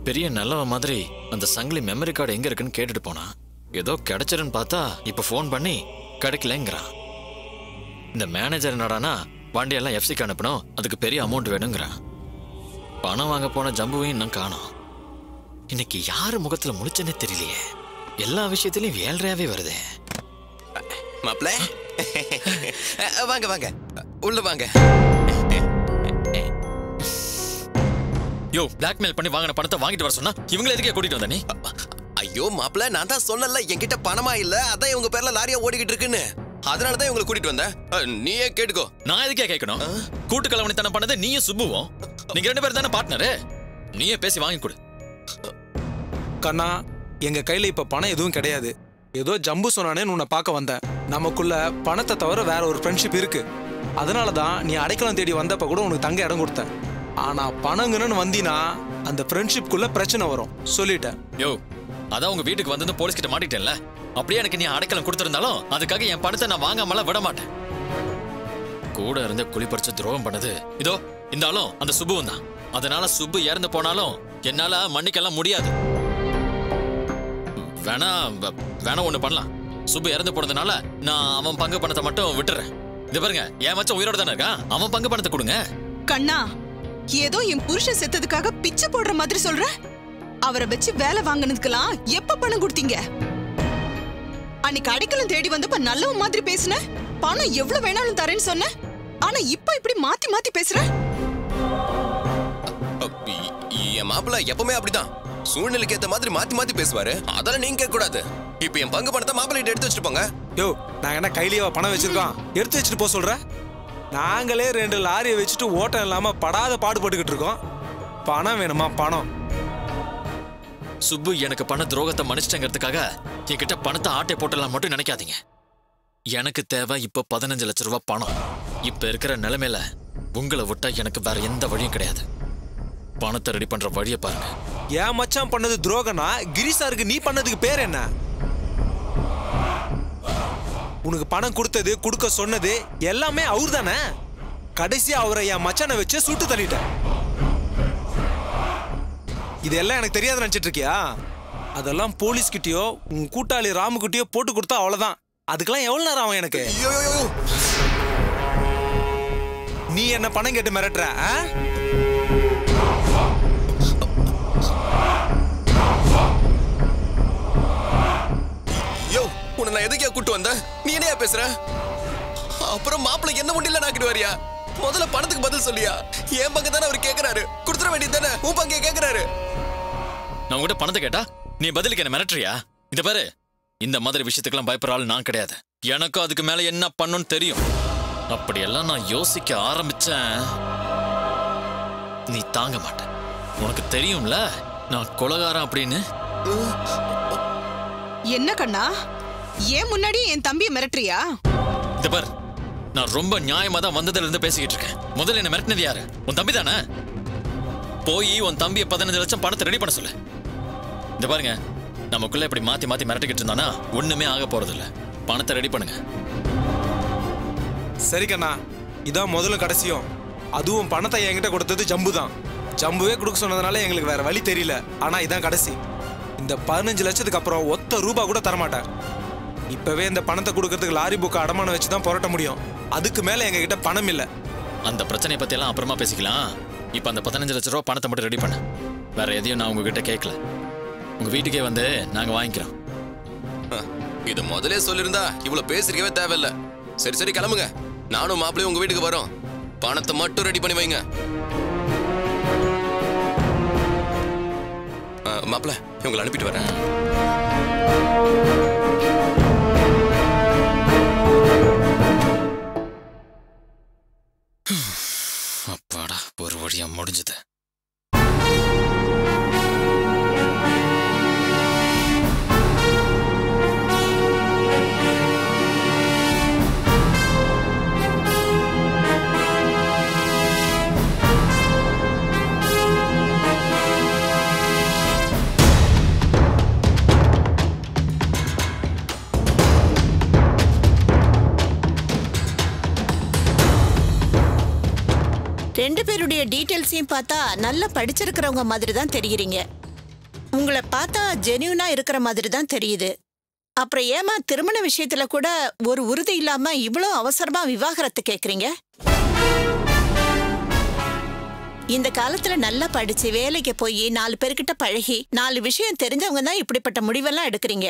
பெரிய நல்லவ மாதிரி அந்த சங்கிலி மெமரி கார்டு எங்க இருக்குன்னு கேட்டுட்டு போனா ஏதோ கிடைச்சிருன்னு பார்த்தா இப்ப ஃபோன் பண்ணி கிடைக்கலங்கிறான் இந்த மேனேஜர் என்னடானா வண்டியெல்லாம் எஃப்சிக்கு அனுப்பணும் அதுக்கு பெரிய அமௌண்ட் வேணுங்கிறான் பணம் வாங்க போன ஜம்புவையும் இன்னும் காணோம் இன்னைக்கு யாரு முகத்துல முழிச்சனே தெரியலையே எல்லா விஷயத்திலயும் வேல்றையாவே வருதே மாப்ள வாங்க வாங்க உள்ள வாங்க யோ பிளாக்மெயில் பண்ணி வாங்கின பணத்தை வாங்கிட்டு வர சொன்னா இவங்களை எதுக்கே கூட்டிட்டு வந்த நீ ஐயோ மாப்ள நான் தான் சொன்னல என்கிட்ட பணமா இல்ல அதான் இவங்க பேர்ல லாரியா ஓடிக்கிட்டு இருக்குன்னு அதனால தான் இவங்களை கூட்டிட்டு வந்தேன் அஹ், நீயே கேட்டுக்கோ நான் எதுக்கே கேட்கணும் கூட்டு கலவணித்தனம் பண்ணது நீயும் சுப்புவும் நீங்க ரெண்டு பேரும் தானே பார்ட்னரு நீயே பேசி வாங்கி கொடு கண்ணா எங்க கையில இப்ப பணம் எதுவும் கிடையாது ஏதோ ஜம்பு சொன்னானேன்னு உன்னை பார்க்க வந்தேன் நமக்குள்ள பணத்தை தவிர வேற ஒரு ஃப்ரெண்ட்ஷிப் இருக்கு அதனால தான் நீ அடைக்கலம் தேடி வந்தப்ப கூட உனக்கு தங்க இடம் கொடுத்தேன் ஆனா பணங்கன்னு வந்தீனா அந்த ஃப்ரெண்ட்ஷிப்குள்ள பிரச்சனை வரும் சொல்லிட்டேன் யோ அதான் உங்க வீட்டுக்கு வந்து போலீஸ் கிட்ட மாட்டிட்டேன்ல அப்படியே எனக்கு நீ அடைக்கலம் கொடுத்திருந்தாலும் அதுக்காக என் பணத்தை நான் வாங்காமல விட மாட்டேன் கூட இருந்து குழி பறிச்சு துரோகம் பண்ணது இதோ இந்த ஆளும் அந்த சுப்புவும் தான் அதனால சுப்பு இறந்து போனாலும் என்னால மன்னிக்கலாம் முடியாது வேணா வ- வேணா ஒண்ணு பண்ணலாம் சுப்பு இறந்து போனதுனால நான் அவன் பங்கு பணத்தை மட்டும் விட்டுறேன் இது பாருங்க என் மச்சான் உயிரோட தானே இருக்கான் அவன் பங்கு பணத்தை கொடுங்க கண்ணா ஏதோ என் புருஷன் செத்ததுக்காக பிச்சை போடுற மாதிரி சொல்ற அவரை வச்சு வேலை வாங்கினதுக்கெல்லாம் எப்ப பணம் கொடுத்தீங்க அன்னைக்கு அடைக்கலம் தேடி வந்தப்ப நல்லவ மாதிரி பேசுன பணம் எவ்வளவு வேணாலும் தரேன்னு சொன்ன ஆனா இப்ப இப்படி மாத்தி மாத்தி பேசுற அஹ், இ- என் மாப்பிள்ள எப்பவுமே அப்படிதான் சூழ்நிலைக்கு ஏத்த மாதிரி மாத்தி மாத்தி பேசுவாரு அதெல்லாம் நீங்க கேட்க கூடாது இப்ப என் பங்கு பணத்தை மாப்பிள்ளை எடுத்து வச்சுட்டு போங்க யோ நாங்க என்ன கையிலேயே பணம் வச்சிருக்கோம் எடுத்து வச்சுட்டு போக சொல்ற நாங்களே ரெண்டு லாரியை வச்சுட்டு ஓட்டம் இல்லாம படாத பாடுபட்டுக்கிட்டு இருக்கோம் பணம் வேணுமா பணம் சுப்பு எனக்கு பண்ண துரோகத்தை மன்னிச்சிட்டங்கிறதுக்காக என்கிட்ட பணத்தை ஆட்டை போட்டலாம் மட்டும் நினைக்காதீங்க எனக்கு தேவை இப்ப பதினஞ்சு லட்ச ரூபாய் பணம் இப்ப இருக்கிற நிலைமையில உங்களை விட்டா எனக்கு வேற எந்த வழியும் கிடையாது பணத்தை ரெடி பண்ற வழியை பாருங்க என் மச்சான் பண்ணது துரோகனா கிரிசாருக்கு நீ பண்ணதுக்கு பேர் என்ன உனக்கு பணம் கொடுத்தது கொடுக்க சொன்னது எல்லாமே அவர் தானே கடைசியா அவரை என் மச்சானை வச்சு சுட்டு தள்ளிட்டேன் இதெல்லாம் எனக்கு தெரியாத நினைச்சிட்டு இருக்கியா அதெல்லாம் போலீஸ் கிட்டயோ உன் கூட்டாளி ராமுகிட்டயோ போட்டு கொடுத்தா அவ்வளவுதான் அதுக்கெல்லாம் எவ்வளவு நேரம் ஆகும் எனக்கு ஐயோ, ஐயோ, ஐயோ. நீ என்ன பணம் கேட்டு மிரட்டுற ஆ? யோ உன்னை நான் எதுக்கே கூட்டு வந்தேன் நீ என்னையா பேசுற அப்புறம் மாப்பிள்ளை என்ன முடியல நாக்கிட்டு வரியா முதல்ல பணத்துக்கு பதில் சொல்லியா என் பங்கு தானே அவர் கேக்குறாரு கொடுத்துட வேண்டியது தானே உன் பங்கு கேக்குறாரு நான் உங்ககிட்ட பணத்தை கேட்டா நீ பதிலுக்கு என்ன மிரட்டுறியா இந்த பாரு இந்த மாதிரி விஷயத்துக்கெல்லாம் பயப்படுற ஆள் நான் கிடையாது எனக்கும் அதுக்கு மேல என்ன பண்ணுன்னு தெரியும் அப்படியெல்லாம் நான் யோசிக்க ஆரம்பிச்சேன் நீ தாங்க மாட்ட உனக்கு தெரியும்ல நான் கொலகாரன் அப்படின்னு என்ன கண்ணா ஏன் முன்னாடி என் தம்பியை மிரட்டுறியா இந்த பார் நான் ரொம்ப நியாயமா தான் வந்ததுல இருந்து பேசிக்கிட்டு இருக்கேன் முதல்ல என்ன மிரட்டினது யாரு உன் தம்பி தானே போய் உன் தம்பியை பதினஞ்சு லட்சம் பணத்தை ரெடி பண்ண சொல்லு இந்த பாருங்க நமக்குள்ள இப்படி மாத்தி மாத்தி மிரட்டிக்கிட்டு இருந்தானா ஒண்ணுமே ஆக போறது இல்ல பணத்தை ரெடி பண்ணுங்க சரி கண்ணா இதான் முதல்ல கடைசியும் அதுவும் பணத்தை என்கிட்ட கொடுத்தது ஜம்பு தான் ஜம்புவே கொடுக்க சொன்னதுனால எங்களுக்கு வேற வழி தெரியல ஆனா இதான் கடைசி இந்த பதினஞ்சு லட்சத்துக்கு அப்புறம் ஒத்த ரூபா கூட தரமாட்டேன் இப்பவே இந்த பணத்தை கொடுக்கறதுக்கு லாரி புக்கை அடமானம் வச்சு தான் புரட்ட முடியும் அதுக்கு மேல எங்க கிட்ட பணம் இல்ல அந்த பிரச்சனையை பத்தி எல்லாம் அப்புறமா பேசிக்கலாம் இப்ப அந்த பதினஞ்சு லட்ச ரூபா பணத்தை மட்டும் ரெடி பண்ணு வேற எதையும் நான் உங்ககிட்ட கேட்கல உங்க வீட்டுக்கே வந்து நாங்க வாங்கிக்கிறோம் அஹ், இது முதலே சொல்லியிருந்தா இவ்வளவு பேசிருக்கவே தேவையில்ல சரி சரி கிளம்புங்க நானும் மாப்பிள்ளையும் உங்க வீட்டுக்கு வரோம் பணத்தை மட்டும் ரெடி பண்ணி வைங்க அஹ், மாப்பிள்ளை இவங்களை அனுப்பிட்டு வரேன் அப்பாடா ஒரு வழியா முடிஞ்சது ரெண்டு பேருடைய டீட்டெயில்ஸையும் பார்த்தா நல்லா படிச்சிருக்கிறவங்க மாதிரி தான் தெரியுறீங்க உங்களை பார்த்தா ஜெனியூனா இருக்கிற மாதிரி தான் தெரியுது அப்புறம் ஏமா திருமண விஷயத்துல கூட ஒரு உறுதி இல்லாம இவ்வளோ அவசரமா விவாகரத்து கேக்குறீங்க இந்த காலத்துல நல்லா படிச்சு வேலைக்கு போய் நாலு பேர்கிட்ட பழகி நாலு விஷயம் தெரிஞ்சவங்க தான் இப்படிப்பட்ட முடிவெல்லாம் எடுக்கிறீங்க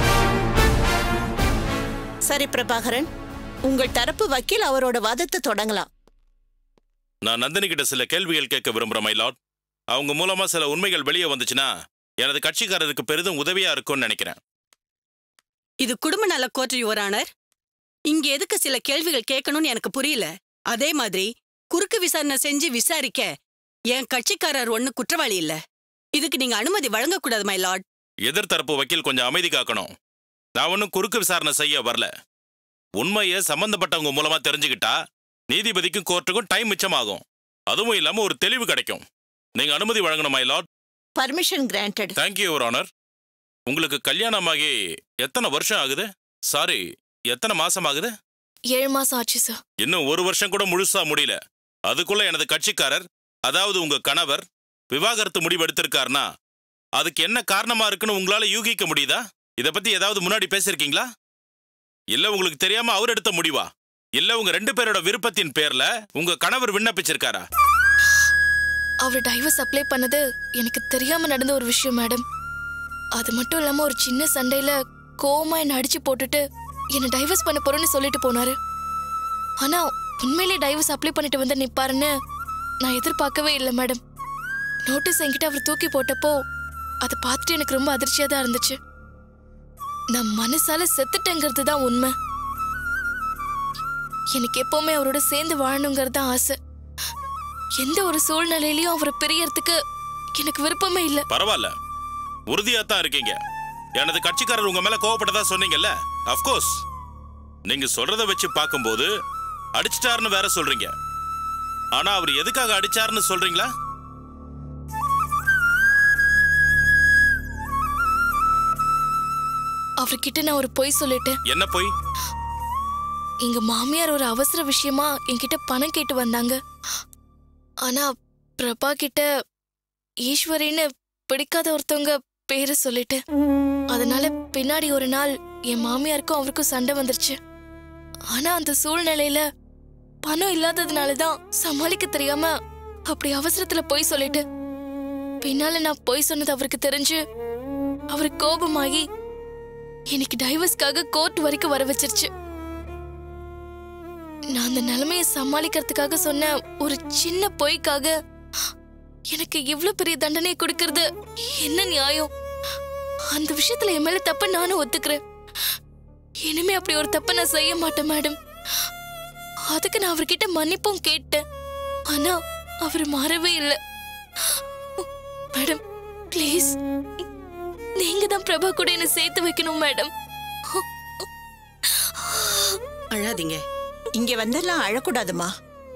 சரி பிரபாகரன் உங்கள் தரப்பு வக்கீல் அவரோட வாதத்தை தொடங்கலாம் நான் நந்தினி கிட்ட சில கேள்விகள் கேட்க விரும்புறேன் மை லார்ட் அவங்க மூலமா சில உண்மைகள் வெளியே வந்துச்சுன்னா எனது கட்சிக்காரருக்கு பெரிதும் உதவியா இருக்கும்னு நினைக்கிறேன் இது குடும்ப நல கோர்ட் யுவர் ஆனர் இங்க எதுக்கு சில கேள்விகள் கேட்கணும்னு எனக்கு புரியல அதே மாதிரி குறுக்கு விசாரணை செஞ்சு விசாரிக்க என் கட்சிக்காரர் ஒண்ணு குற்றவாளி இல்ல இதுக்கு நீங்க அனுமதி வழங்கக்கூடாது மை லார்ட் எதிர்த்தரப்பு வக்கீல் கொஞ்சம் அமைதி காக்கணும் நான் ஒன்றும் குறுக்கு விசாரணை செய்ய வரல உண்மையை சம்பந்தப்பட்டவங்க மூலமா தெரிஞ்சுக்கிட்டா நீதிபதிக்கும் கோர்ட்டுக்கும் டைம் மிச்சமாகும் அதுவும் இல்லாம ஒரு தெளிவு கிடைக்கும் நீங்க அனுமதி வழங்கணும் my lord permission granted thank you your honour உங்களுக்கு கல்யாணமாகி எத்தனை வருஷம் ஆகுது சாரி எத்தனை மாசம் ஆகுது ஏழு மாசம் ஆச்சு சார் இன்னும் ஒரு வருஷம் கூட முழுசா முடியல அதுக்குள்ள எனது கட்சிக்காரர் அதாவது உங்க கணவர் விவாகரத்து முடிவு எடுத்திருக்காருனா அதுக்கு என்ன காரணமா இருக்குன்னு உங்களால யூகிக்க முடியுதா இத பத்தி ஏதாவது முன்னாடி பேசிருக்கீங்களா இல்ல உங்களுக்கு தெரியாம அவர் எடுத்த முடிவா இல்ல உங்க ரெண்டு பேரோட விருப்பத்தின் பேர்ல உங்க கணவர் விண்ணப்பிச்சிருக்காரா அவர் டைவர்ஸ் அப்ளை பண்ணது எனக்கு தெரியாம நடந்த ஒரு விஷயம் மேடம் அது மட்டும் இல்லாம ஒரு சின்ன சண்டையில கோவமா என்ன அடிச்சு போட்டுட்டு என்ன டைவர்ஸ் பண்ண போறேன்னு சொல்லிட்டு போனாரு ஆனா உண்மையிலேயே டைவர்ஸ் அப்ளை பண்ணிட்டு வந்து நிப்பாருன்னு நான் எதிர்பார்க்கவே இல்லை மேடம் நோட்டீஸ் என்கிட்ட அவர் தூக்கி போட்டப்போ அதை பார்த்துட்டு எனக்கு ரொம்ப அதிர்ச்சியா தான் இருந்துச்சு நான் மனசால செத்துட்டேங்கிறது தான் உண்மை எனக்கு எப்பவுமே அவரோட சேர்ந்து வாழணுங்கிறது தான் ஆசை எந்த ஒரு சூழ்நிலையிலயும் அவரை பிரியறதுக்கு எனக்கு விருப்பமே இல்ல பரவாயில்ல உறுதியா தான் இருக்கீங்க எனது கட்சிக்காரர் உங்க மேல கோவப்பட்டதா சொன்னீங்கல்ல அஃப்கோர்ஸ் நீங்க சொல்றத வச்சு பார்க்கும்போது அடிச்சிட்டாருன்னு வேற சொல்றீங்க ஆனா அவர் எதுக்காக அடிச்சாருன்னு சொல்றீங்களா அவர்கிட்ட நான் ஒரு பொய் சொல்லிட்டேன் என்ன போய் எங்க மாமியார் ஒரு அவசர விஷயமா என்கிட்ட பணம் கேட்டு வந்தாங்க ஆனா பிரபா கிட்ட ஈஸ்வரின்னு பிடிக்காத ஒருத்தவங்க பேரை சொல்லிட்டேன் அதனால பின்னாடி ஒரு நாள் என் மாமியாருக்கும் அவருக்கும் சண்டை வந்துருச்சு ஆனா அந்த சூழ்நிலையில பணம் இல்லாததுனால தான் சமாளிக்க தெரியாம அப்படி அவசரத்துல போய் சொல்லிட்டு பின்னால நான் போய் சொன்னது அவருக்கு தெரிஞ்சு அவரு கோபமாகி எனக்கு டைவர்ஸ்க்காக கோர்ட் வரைக்கும் வர வச்சிருச்சு நான் அந்த நிலைமையை சமாளிக்கிறதுக்காக சொன்ன ஒரு சின்ன பொய்க்காக எனக்கு இவ்ளோ பெரிய தண்டனை கொடுக்கறது என்ன நியாயம் அந்த விஷயத்துல என் மேல தப்ப நானும் ஒத்துக்கிறேன் இனிமே அப்படி ஒரு தப்ப நான் செய்ய மாட்டேன் மேடம் அதுக்கு நான் அவர்கிட்ட மன்னிப்பும் கேட்டேன் ஆனா அவர் மாறவே இல்லை மேடம் ப்ளீஸ் நீங்க தான் பிரபா கூட என்ன சேர்த்து வைக்கணும் மேடம் அழாதீங்க இங்க வந்தெல்லாம் அழக்கூடாதுமா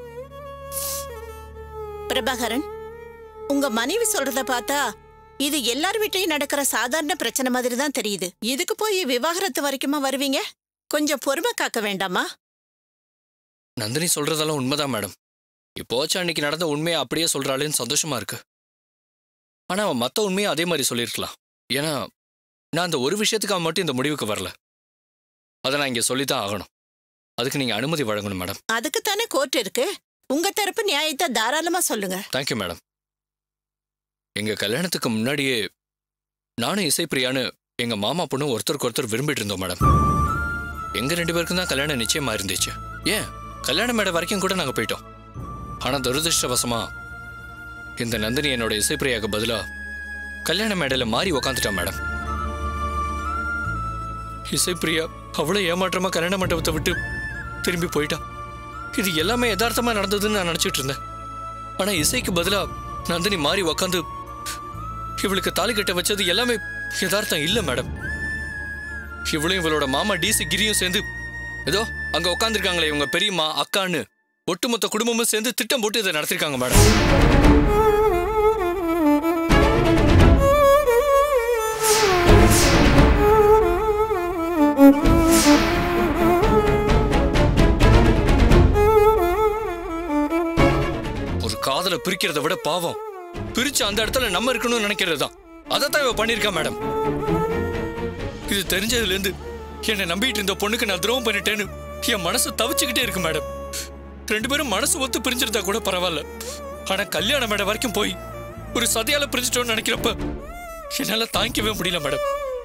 பிரபாகரன் உங்க மனைவி சொல்றத பார்த்தா இது எல்லார் வீட்லயும் நடக்கிற சாதாரண பிரச்சனை மாதிரி தான் தெரியுது இதுக்கு போய் விவாகரத்து வரைக்குமா வருவீங்க கொஞ்சம் பொறுமை காக்க வேண்டாமா நந்தினி சொல்றதெல்லாம் உண்மைதான் மேடம் இப்போச்சும் அன்னைக்கு நடந்த உண்மையை அப்படியே சொல்றாளேன்னு சந்தோஷமா இருக்கு ஆனா அவன் மத்த உண்மையை அதே மாதிரி சொல்லியிருக்கலாம் ஏன்னா நான் அந்த ஒரு விஷயத்துக்காக மட்டும் இந்த முடிவுக்கு வரல அதை நான் இங்க சொல்லித்தான் ஆகணும் அதுக்கு நீங்க அனுமதி வழங்கணும் மேடம் அதுக்கு தானே கோர்ட் இருக்கு உங்க தரப்பு நியாயத்தை தாராளமா சொல்லுங்க தேங்க்யூ மேடம் எங்க கல்யாணத்துக்கு முன்னாடியே நானும் இசைப்பிரியான்னு எங்க மாமா பொண்ணு ஒருத்தருக்கு ஒருத்தர் விரும்பிட்டு இருந்தோம் மேடம் எங்க ரெண்டு பேருக்கும் தான் கல்யாணம் நிச்சயமா இருந்துச்சு ஏன் கல்யாண மேடை வரைக்கும் கூட நாங்க போயிட்டோம் ஆனா துரதிருஷ்டவசமா இந்த நந்தினி என்னோட இசைப்பிரியாக்கு பதிலா கல்யாண மேடையில மாறி உக்காந்துட்டா மேடம் இசைப்பிரியா அவ்வளவு ஏமாற்றமா கல்யாண மண்டபத்தை விட்டு திரும்பி போயிட்டா இது எல்லாமே யதார்த்தமா நடந்ததுன்னு நான் நினைச்சிட்டு இருந்தேன் ஆனா இசைக்கு பதிலா நந்தினி மாறி உக்காந்து இவளுக்கு தாலி கட்ட வச்சது எல்லாமே யதார்த்தம் இல்ல மேடம் இவளும் இவளோட மாமா டிசி கிரியும் சேர்ந்து ஏதோ அங்க உட்காந்துருக்காங்களே இவங்க பெரியம்மா அக்கான்னு ஒட்டுமொத்த குடும்பமும் சேர்ந்து திட்டம் போட்டு இதை நடத்திருக்காங்க மேடம் ஒரு காதலை பிரிக்கிறத விட பாவம் பிரிச்சு அந்த இடத்துல நம்ம இருக்கணும்னு நினைக்கிறது தான் அதைத்தான் இவ பண்ணியிருக்கா மேடம் இது தெரிஞ்சதுல இருந்து என்னை நம்பிட்டு இருந்த பொண்ணுக்கு நான் துரோகம் பண்ணிட்டேன்னு என் மனசு தவிச்சுக்கிட்டே இருக்கு மேடம் ரெண்டு பேரும் மனசு ஒத்து பிரிஞ்சிருந்தா கூட பரவாயில்ல ஆனா கல்யாண மேடம் வரைக்கும் போய் ஒரு சதியால பிரிஞ்சிட்டோம்னு நினைக்கிறப்ப என்னால தாங்கிக்கவே முடியல மேடம்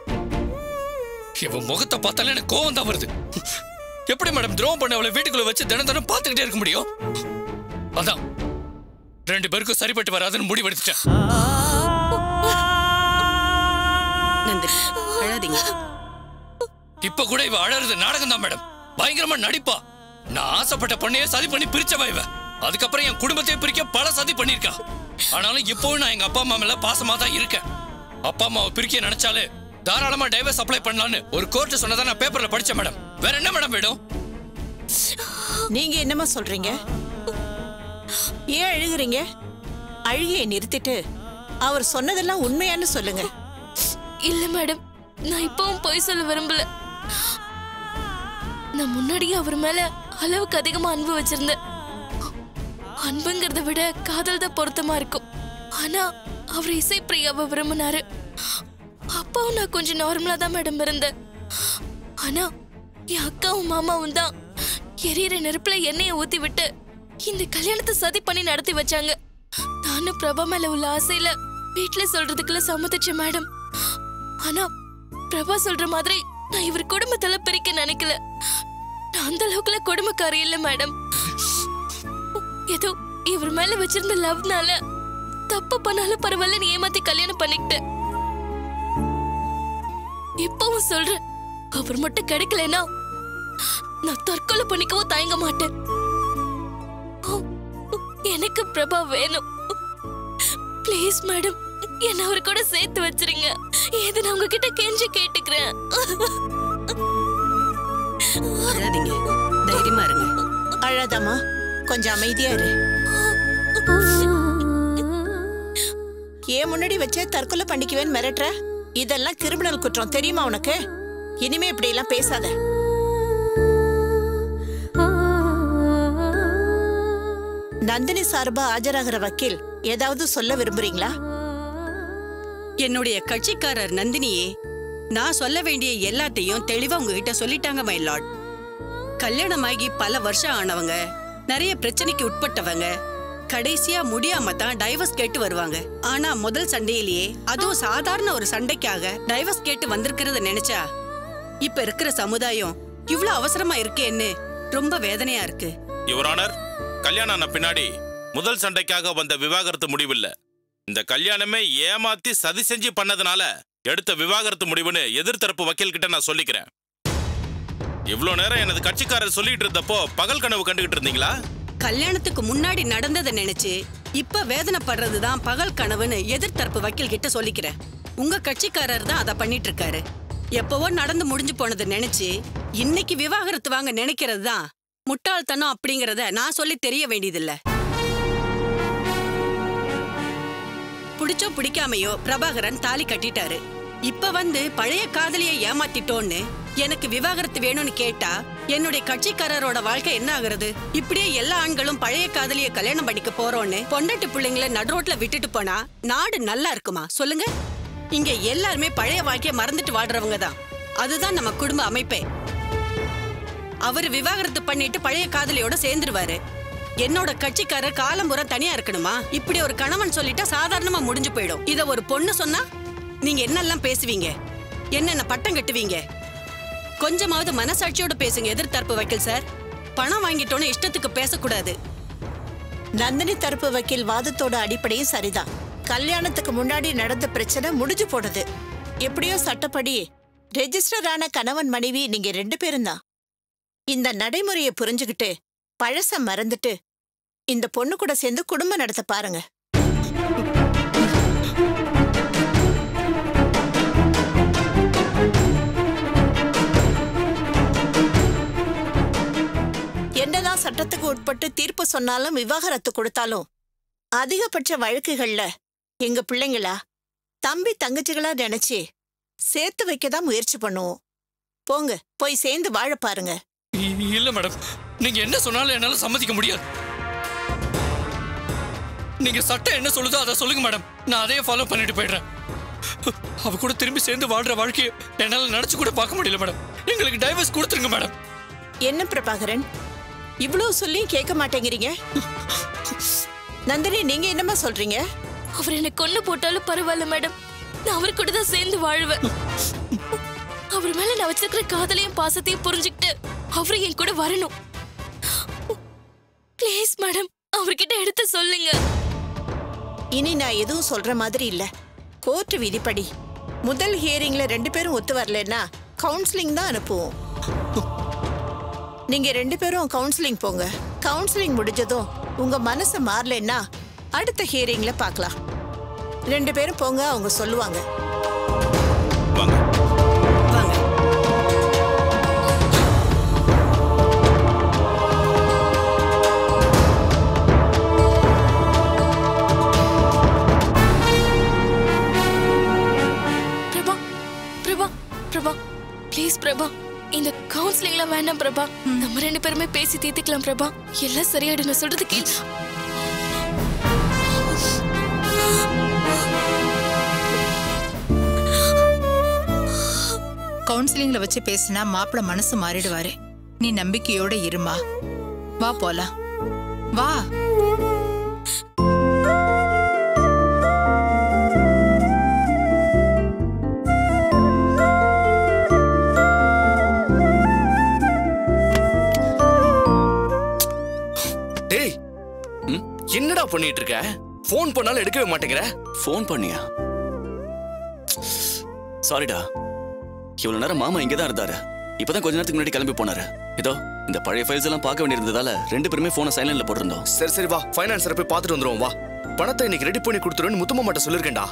இவன் முகத்தை பார்த்தாலே எனக்கு கோவம் தான் வருது எப்படி மேடம் துரோகம் பண்ண அவளை வீட்டுக்குள்ள வச்சு தினம் தினம் பார்த்துக்கிட்டே இருக்க முடியும் அதான் ரெண்டு பேருக்கும் சரிப்பட்டு வராதுன்னு முடிவெடுத்துட்டேன் நந்தினி அழாதீங்க இப்ப கூட இவ அழறது நாடகம் தான் மேடம் பயங்கரமா நடிப்பா நான் ஆசைப்பட்ட பொண்ணையே சதி பண்ணி பிரிச்சவ இவ அதுக்கப்புறம் என் குடும்பத்தையே பிரிக்க பல சதி பண்ணிருக்கா ஆனாலும் இப்பவும் நான் எங்க அப்பா அம்மா மேல பாசமா தான் இருக்கேன் அப்பா அம்மாவை பிரிக்க நினைச்சாலே தாராளமா டைவர்ஸ் அப்ளை பண்ணலான்னு ஒரு கோர்ட் சொன்னதா நான் பேப்பர்ல படிச்சேன் மேடம் வேற என்ன மேடம் வேணும் நீங்க என்னம்மா சொல்றீங்க ஏன் அழுகுறீங்க அழுகையை நிறுத்திட்டு அவர் சொன்னதெல்லாம் உண்மையான்னு சொல்லுங்க இல்ல மேடம் நான் இப்பவும் பொய் சொல்ல விரும்பல நான் முன்னாடியே அவர் மேல அளவுக்கு அதிகமா அன்பு வச்சிருந்தேன் அன்புங்கிறத விட காதல் தான் பொருத்தமா இருக்கும் ஆனா அவர் இசை பிரியாவை விரும்பினாரு அப்பாவும் நான் கொஞ்சம் நார்மலா தான் மேடம் இருந்தேன் ஆனா என் அக்காவும் மாமாவும் தான் எரியற நெருப்புல எண்ணெயை ஊத்தி விட்டு இந்த கல்யாணத்தை சதி பண்ணி நடத்தி வச்சாங்க நானும் பிரபா மேல உள்ள ஆசையில வீட்ல சொல்றதுக்குள்ள சம்மதிச்சேன் மேடம் ஆனா பிரபா சொல்ற மாதிரி நான் இவர் குடும்பத்துல பிரிக்க நினைக்கல நான் அந்த அளவுக்குல குடும்பக்காரி இல்ல மேடம் ஏதோ இவர் மேல வச்சிருந்த லவ்னால தப்பு பண்ணாலும் பரவாயில்லன்னு ஏமாத்தி கல்யாணம் பண்ணிக்கிட்டேன் இப்பவும் சொல்றேன் அவர் மட்டும் கிடைக்கலனா நான் தற்கொலை பண்ணிக்கவும் தயங்க மாட்டேன் ஓ, எனக்கு பிரபா வேணும் ப்ளீஸ் மேடம் என்ன அவர் கூட சேர்த்து வச்சிருங்க இது நான் உங்ககிட்ட கெஞ்சி கேட்டுக்கிறேன் அழாதீங்க தைரியமா இருங்க அழாதம்மா கொஞ்சம் அமைதியா இரு ஏன் முன்னாடி வச்சே தற்கொலை பண்ணிக்குவேன்னு மிரட்டுற இதெல்லாம் கிரிமினல் குற்றம் தெரியுமா உனக்கு இனிமே இப்படி எல்லாம் பேசாத நந்தினி சார்பா ஆஜராகிற வக்கீல் ஏதாவது சொல்ல விரும்புறீங்களா என்னுடைய கட்சிக்காரர் நந்தினியே நான் சொல்ல வேண்டிய எல்லாத்தையும் தெளிவா உங்ககிட்ட சொல்லிட்டாங்க மை லார்ட் கல்யாணமாகி பல வருஷம் ஆனவங்க நிறைய பிரச்சனைக்கு உட்பட்டவங்க கடைசியா முடியாம தான் டைவர்ஸ் கேட்டு வருவாங்க ஆனா முதல் சண்டையிலேயே அதுவும் சாதாரண ஒரு சண்டைக்காக டைவர்ஸ் கேட்டு வந்திருக்கிறத நினைச்சா இப்ப இருக்கிற சமுதாயம் இவ்ளோ அவசரமா இருக்கேன்னு ரொம்ப வேதனையா இருக்கு யுவர் ஆனர் கல்யாணம் ஆன பின்னாடி முதல் சண்டைக்காக வந்த விவாகரத்து முடிவில்ல இந்த கல்யாணமே ஏமாத்தி சதி செஞ்சு பண்ணதுனால எடுத்த விவாகரத்து முடிவுன்னு எதிர்த்தரப்பு வக்கீல் கிட்ட நான் சொல்லிக்கிறேன் இவ்ளோ நேரம் எனது கட்சிக்காரர் சொல்லிட்டு இருந்தப்போ பகல் கனவு கண்டுகிட்டு இருந்தீங்களா கல்யாணத்துக்கு முன்னாடி நடந்ததை நினைச்சு இப்ப வேதனைப்படுறது தான் பகல் கனவுன்னு எதிர்த்தரப்பு வக்கீல் கிட்ட சொல்லிக்கிறேன் உங்க கட்சிக்காரர் தான் அதை பண்ணிட்டு இருக்காரு எப்பவோ நடந்து முடிஞ்சு போனதை நினைச்சு இன்னைக்கு விவாகரத்து வாங்க நினைக்கிறது தான் முட்டாள்தனம் அப்படிங்கறத நான் சொல்லி தெரிய வேண்டியதில்ல பிடிச்சோ பிடிக்காமையோ பிரபாகரன் தாலி கட்டிட்டாரு இப்ப வந்து பழைய காதலிய ஏமாத்திட்டோன்னு எனக்கு விவாகரத்து வேணும்னு கேட்டா என்னுடைய கட்சிக்காரரோட வாழ்க்கை என்ன ஆகுறது இப்படியே எல்லா ஆண்களும் பழைய காதலிய கல்யாணம் பண்ணிக்க போறோன்னு பொண்டாட்டி பிள்ளைங்கள நடுரோட்ல விட்டுட்டு போனா நாடு நல்லா இருக்குமா சொல்லுங்க இங்க எல்லாருமே பழைய வாழ்க்கைய மறந்துட்டு வாழ்றவங்க தான் அதுதான் நம்ம குடும்ப அமைப்பே அவரு விவாகரத்து பண்ணிட்டு பழைய காதலியோட சேர்ந்துருவாரு என்னோட கட்சிக்காரர் காலம்புற தனியா இருக்கணுமா இப்படி ஒரு கணவன் சொல்லிட்டா சாதாரணமா முடிஞ்சு போயிடும் இத ஒரு பொண்ணு சொன்னா நீங்க என்னெல்லாம் பேசுவீங்க என்னென்ன பட்டம் கட்டுவீங்க கொஞ்சமாவது மனசாட்சியோட பேசுங்க எதிர்த்தரப்பு வக்கீல் சார் பணம் வாங்கிட்டோன்னு இஷ்டத்துக்கு பேசக்கூடாது நந்தினி தரப்பு வக்கீல் வாதத்தோட அடிப்படையும் சரிதான் கல்யாணத்துக்கு முன்னாடி நடந்த பிரச்சனை முடிஞ்சு போனது எப்படியோ சட்டப்படி ரெஜிஸ்டர் ஆன கணவன் மனைவி நீங்க ரெண்டு பேரும் தான் இந்த நடைமுறையை புரிஞ்சுகிட்டு பழச மறந்துட்டு இந்த பொண்ணு கூட சேர்ந்து குடும்பம் நடத்த பாருங்க என்னதான் சட்டத்துக்கு உட்பட்டு தீர்ப்பு சொன்னாலும் விவாகரத்து கொடுத்தாலும் அதிகபட்ச வழக்குகள்ல எங்க பிள்ளைங்களா தம்பி தங்கச்சிகளா நினைச்சு சேர்த்து வைக்க தான் முயற்சி பண்ணுவோம் போங்க போய் சேர்ந்து வாழ பாருங்க இ- இல்ல மேடம் நீங்க என்ன சொன்னாலும் என்னால சம்மதிக்க முடியாது நீங்க சட்டம் என்ன சொல்லுதோ அதை சொல்லுங்க மேடம் நான் அதையே ஃபாலோ பண்ணிட்டு போயிடுறேன் அவ கூட திரும்பி சேர்ந்து வாழ்ற வாழ்க்கையை என்னால நினைச்சு கூட பார்க்க முடியல மேடம் எங்களுக்கு டைவர்ஸ் கொடுத்துருங்க மேடம் என்ன பிரபாகரன் இவ்வளவு சொல்லியும் கேட்க மாட்டேங்கிறீங்க நந்தினி நீங்க என்னம்மா சொல்றீங்க அவர் என்னை கொண்டு போட்டாலும் பரவாயில்ல மேடம் நான் அவர் கூட தான் சேர்ந்து வாழ்வேன் அவர் மேல நான் வச்சிருக்கிற காதலையும் பாசத்தையும் புரிஞ்சுக்கிட்டு அவரு என் கூட வரணும் ப்ளீஸ் மேடம் அவர்கிட்ட எடுத்து சொல்லுங்க இனி நான் எதுவும் சொல்ற மாதிரி இல்ல கோர்ட் விதிப்படி முதல் ஹியரிங்ல ரெண்டு பேரும் ஒத்து வரலன்னா கவுன்சிலிங் தான் அனுப்புவோம் நீங்க ரெண்டு பேரும் கவுன்சிலிங் போங்க கவுன்சிலிங் முடிஞ்சதும் உங்க மனசு மாறலன்னா அடுத்த ஹியரிங்ல பார்க்கலாம் ரெண்டு பேரும் போங்க அவங்க சொல்லுவாங்க வாங்க வாங்க பிரபா பிரபா பிரபா ப்ளீஸ் பிரபா இந்த கவுன்சிலிங்லாம் வேண்டாம் பிரபா நம்ம ரெண்டு பேருமே பேசி தீர்த்துக்கலாம் பிரபா எல்லாம் சரியாயிடும் நான் சொல்றது கேள் கவுன்சிலிங்ல வச்சு பேசினா மாப்பிள மனசு மாறிடுவாரு நீ நம்பிக்கையோட இருமா வா போலாம் வா டேய் என்னடா பண்ணிட்டு இருக்க ஃபோன் பண்ணாலும் எடுக்கவே மாட்டேங்கிற ஃபோன் பண்ணியா சாரிடா இவ்வளவு நேரம் மாமா இங்கே தான் இருந்தாரு இப்பதான் கொஞ்ச நேரத்துக்கு முன்னாடி கிளம்பி போனாரு இதோ இந்த பழைய ஃபைல்ஸ் எல்லாம் பார்க்க வேண்டியிருந்ததால ரெண்டு பேருமே போனை சைலண்ட்ல போட்டிருந்தோம் சரி சரி வா ஃபைனான்ஸரை போய் பார்த்துட்டு வந்துருவோம் வா பணத்தை இன்னைக்கு ரெடி பண்ணி கொடுத்துருன்னு முத்துமா மாட்ட சொல்லிருக்கேன்டா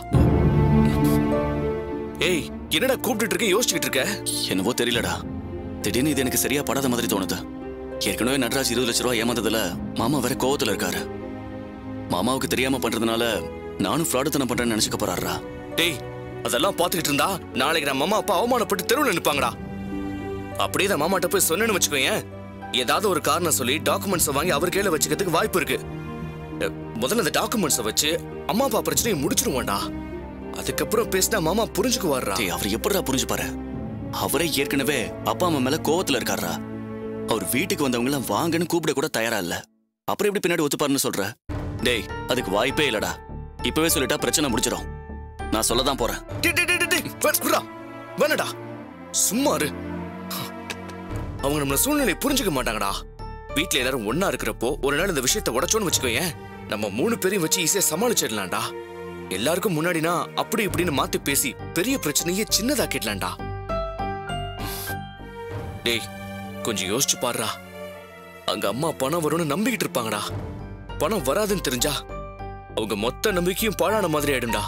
ஏய் என்னடா கூப்பிட்டுட்டு இருக்க யோசிச்சுக்கிட்டு இருக்க என்னவோ தெரியலடா திடீர்னு இது எனக்கு சரியா படாத மாதிரி தோணுது ஏற்கனவே நடராஜ் இருபது லட்ச ரூபாய் ஏமாந்ததுல மாமா வேற கோவத்துல இருக்காரு மாமாவுக்கு தெரியாம பண்றதுனால நானும் ஃப்ராடுத்தனம் பண்றேன்னு நினைச்சுக்க போறாரா டேய் அதெல்லாம் பார்த்துக்கிட்டு இருந்தா நாளைக்கு நம்ம அம்மா அப்பா அவமானப்பட்டு தெருவில் நிற்பாங்கடா அப்படியே தான் மாமாட்ட போய் சொன்னேன்னு வச்சுக்கோயேன் ஏதாவது ஒரு காரணம் சொல்லி டாக்குமெண்ட்ஸை வாங்கி அவர் கையில வச்சுக்கிறதுக்கு வாய்ப்பு இருக்கு அ, முதல்ல அந்த டாக்குமெண்ட்ஸை வச்சு அம்மா அப்பா பிரச்சனையை முடிச்சிருவான்டா அதுக்கப்புறம் பேசினா மாமா புரிஞ்சுக்குவாருடா டேய் அவர் எப்படிடா புரிஞ்சுப்பாரு அவரே ஏற்கனவே அப்பா அம்மா மேல கோவத்துல இருக்காரா அவர் வீட்டுக்கு வந்தவங்க எல்லாம் வாங்கன்னு கூப்பிட கூட தயாரா இல்ல அப்புறம் எப்படி பின்னாடி ஒத்துப்பாருன்னு சொல்ற டேய் அதுக்கு வாய்ப்பே இல்லடா இப்பவே சொல்லிட்டா பிரச்சனை முடிச்சிடும் நான் சொல்லதான் போறேன் டேய், டேய், டேய், டேய், டேய், வே- விட்றா. வேணாடா சும்மா இரு அவங்க நம்மள சூழ்நிலை புரிஞ்சுக்க மாட்டாங்கடா வீட்ல எல்லாரும் ஒண்ணா இருக்கிறப்போ ஒரு நாள் இந்த விஷயத்தை உடைச்சோன்னு வச்சுக்கோயேன் நம்ம மூணு பேரையும் வச்சு ஈஸியா சமாளிச்சிடலாம்டா எல்லாருக்கும் முன்னாடினா அப்படி இப்படின்னு மாத்தி பேசி பெரிய பிரச்சனையே சின்னதாக்கிடலாம்டா டேய் கொஞ்சம் யோசிச்சு பாருடா அங்க அம்மா பணம் வரும்னு நம்பிக்கிட்டு இருப்பாங்கடா பணம் வராதுன்னு தெரிஞ்சா அவங்க மொத்த நம்பிக்கையும் பாழான மாதிரி ஆயிடும்டா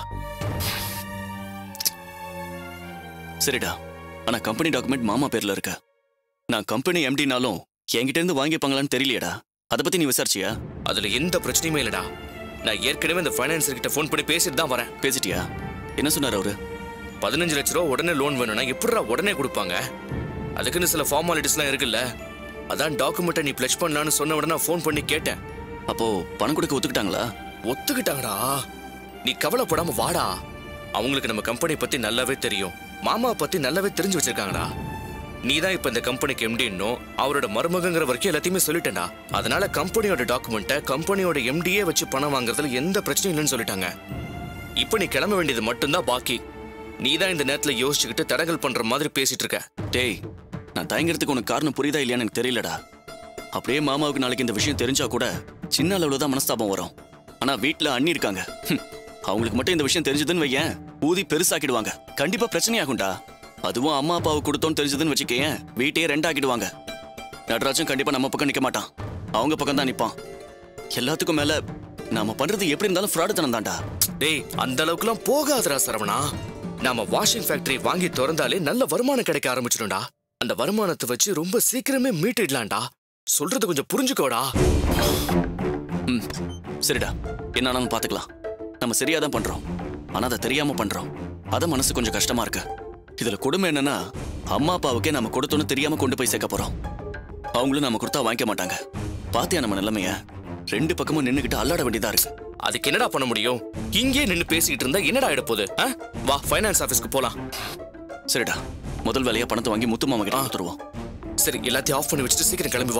சரிடா ஆனா கம்பெனி டாக்குமெண்ட் மாமா பேர்ல இருக்க நான் கம்பெனி எம்டினாலும் என்கிட்ட இருந்து வாங்கிப்பாங்களான்னு தெரியலையேடா அதை பத்தி நீ விசாரிச்சியா அதுல எந்த பிரச்சனையுமே இல்லடா நான் ஏற்கனவே இந்த ஃபைனான்சர் கிட்ட ஃபோன் பண்ணி பேசிட்டு தான் வரேன் பேசிட்டியா என்ன சொன்னார் அவரு பதினஞ்சு லட்ச ரூபா உடனே லோன் வேணும்னா எப்படிடா உடனே கொடுப்பாங்க அதுக்குன்னு சில ஃபார்மாலிட்டிஸ்லாம் இருக்குல்ல அதான் டாக்குமெண்ட்டை நீ பிளச் பண்ணலான்னு சொன்ன உடனே ஃபோன் பண்ணி கேட்டேன் அப்போ பணம் கொடுக்க ஒத்துக்கிட்டாங்களா ஒத்துக்கிட்டாங்கடா நீ கவலைப்படாம வாடா அவங்களுக்கு நம்ம கம்பெனி பத்தி நல்லாவே தெரியும் மாமா பத்தி நல்லாவே தெரிஞ்சு வச்சிருக்காங்கடா நீ தான் இப்ப இந்த கம்பெனிக்கு எம்டின்னும் அவரோட மருமகங்கிற வரைக்கும் எல்லாத்தையுமே சொல்லிட்டேன்டா அதனால கம்பெனியோட டாக்குமெண்ட்டை கம்பெனியோட எம்டியே வச்சு பணம் வாங்குறதுல எந்த பிரச்சனையும் இல்லைன்னு சொல்லிட்டாங்க இப்போ நீ கிளம்ப வேண்டியது மட்டும்தான் பாக்கி நீ தான் இந்த நேரத்துல யோசிச்சுக்கிட்டு தடங்கல் பண்ற மாதிரி பேசிட்டு இருக்க டேய் நான் தயங்குறதுக்கு உனக்கு காரணம் புரியுதா இல்லையான்னு எனக்கு தெரியலடா அப்படியே மாமாவுக்கு நாளைக்கு இந்த விஷயம் தெரிஞ்சா கூட சின்ன அளவுல தான் மனஸ்தாபம் வரும் ஆனா வீட்ல அண்ணி இருக்காங்க ஹம், அவங்களுக்கு மட்டும் இந்த விஷயம் தெரிஞ்சதுன்னு வையேன் ஊதி பெருசாக்கிடுவாங்க கண்டிப்பா பிரச்சனையாகும்டா அதுவும் அம்மா அப்பாவுக்கு கொடுத்தோன்னு தெரிஞ்சதுன்னு வச்சுக்கேன் வீட்டையே ரெண்டாக்கிடுவாங்க நடராஜன் கண்டிப்பா நம்ம பக்கம் நிக்க மாட்டான் அவங்க பக்கம் தான் நிப்பான் எல்லாத்துக்கும் மேல நாம பண்றது எப்படி இருந்தாலும் ஃப்ராடுத்தனம் தான்டா டேய் அந்த அளவுக்குலாம் போகாதடா சரவணா நாம வாஷிங் ஃபேக்டரி வாங்கி திறந்தாலே நல்ல வருமானம் கிடைக்க ஆரம்பிச்சிடும்டா அந்த வருமானத்தை வச்சு ரொம்ப சீக்கிரமே மீட்டிடலாம்டா சொல்றது கொஞ்சம் புரிஞ்சுக்கோடா ம் சரிடா என்ன ஆனாலும் பாத்துக்கலாம் நம்ம சரியா தான் பண்றோம் ஆனா அதை தெரியாம பண்றோம் அத மனசு கொஞ்சம் கஷ்டமா இருக்கு இதுல கொடுமை என்னன்னா அம்மா அப்பாவுக்கே நம்ம கொடுத்தோன்னு தெரியாம கொண்டு போய் சேர்க்க போறோம் அவங்களும் நம்ம கொடுத்தா வாங்கிக்க மாட்டாங்க பாத்தியா நம்ம நிலைமைய ரெண்டு பக்கமும் நின்னுக்கிட்டு அல்லாட வேண்டியதா இருக்கு அதுக்கு என்னடா பண்ண முடியும் இங்கே நின்னு பேசிட்டு இருந்தா என்னடா ஆயிட போகுது ஆ? வா ஃபைனான்ஸ் ஆபீஸ்க்கு போலாம் சரிடா முதல் வேலையா பணத்தை வாங்கி முத்து மாமா கிட்ட கொடுத்துருவோம் சரி எல்லாத்தையும் ஆஃப் பண்ணி வச்சுட்டு சீக்கிரம் கிளம்பி வா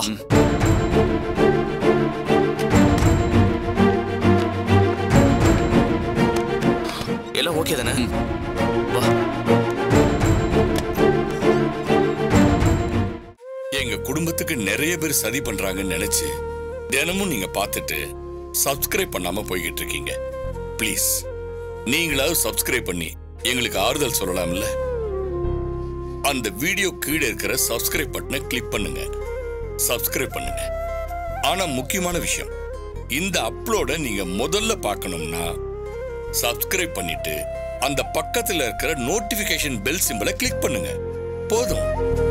எல்லாம் ஓகே தானே வா எங்க குடும்பத்துக்கு நிறைய பேர் சதி பண்றாங்கன்னு நினைச்சு தினமும் நீங்க பார்த்துட்டு சப்ஸ்கிரைப் பண்ணாம போய்கிட்டு இருக்கீங்க ப்ளீஸ் நீங்களாவது சப்ஸ்கிரைப் பண்ணி எங்களுக்கு ஆறுதல் சொல்லலாம்ல அந்த வீடியோ கீழே இருக்கிற சப்ஸ்கிரைப் பட்டனை கிளிக் பண்ணுங்க சப்ஸ்கிரைப் பண்ணுங்க ஆனா முக்கியமான விஷயம் இந்த அப்லோட நீங்க முதல்ல பார்க்கணும்னா சப்ஸ்கிரைப் பண்ணிட்டு அந்த பக்கத்துல இருக்கிற நோட்டிபிகேஷன் பெல் சிம்பலை கிளிக் பண்ணுங்க போதும்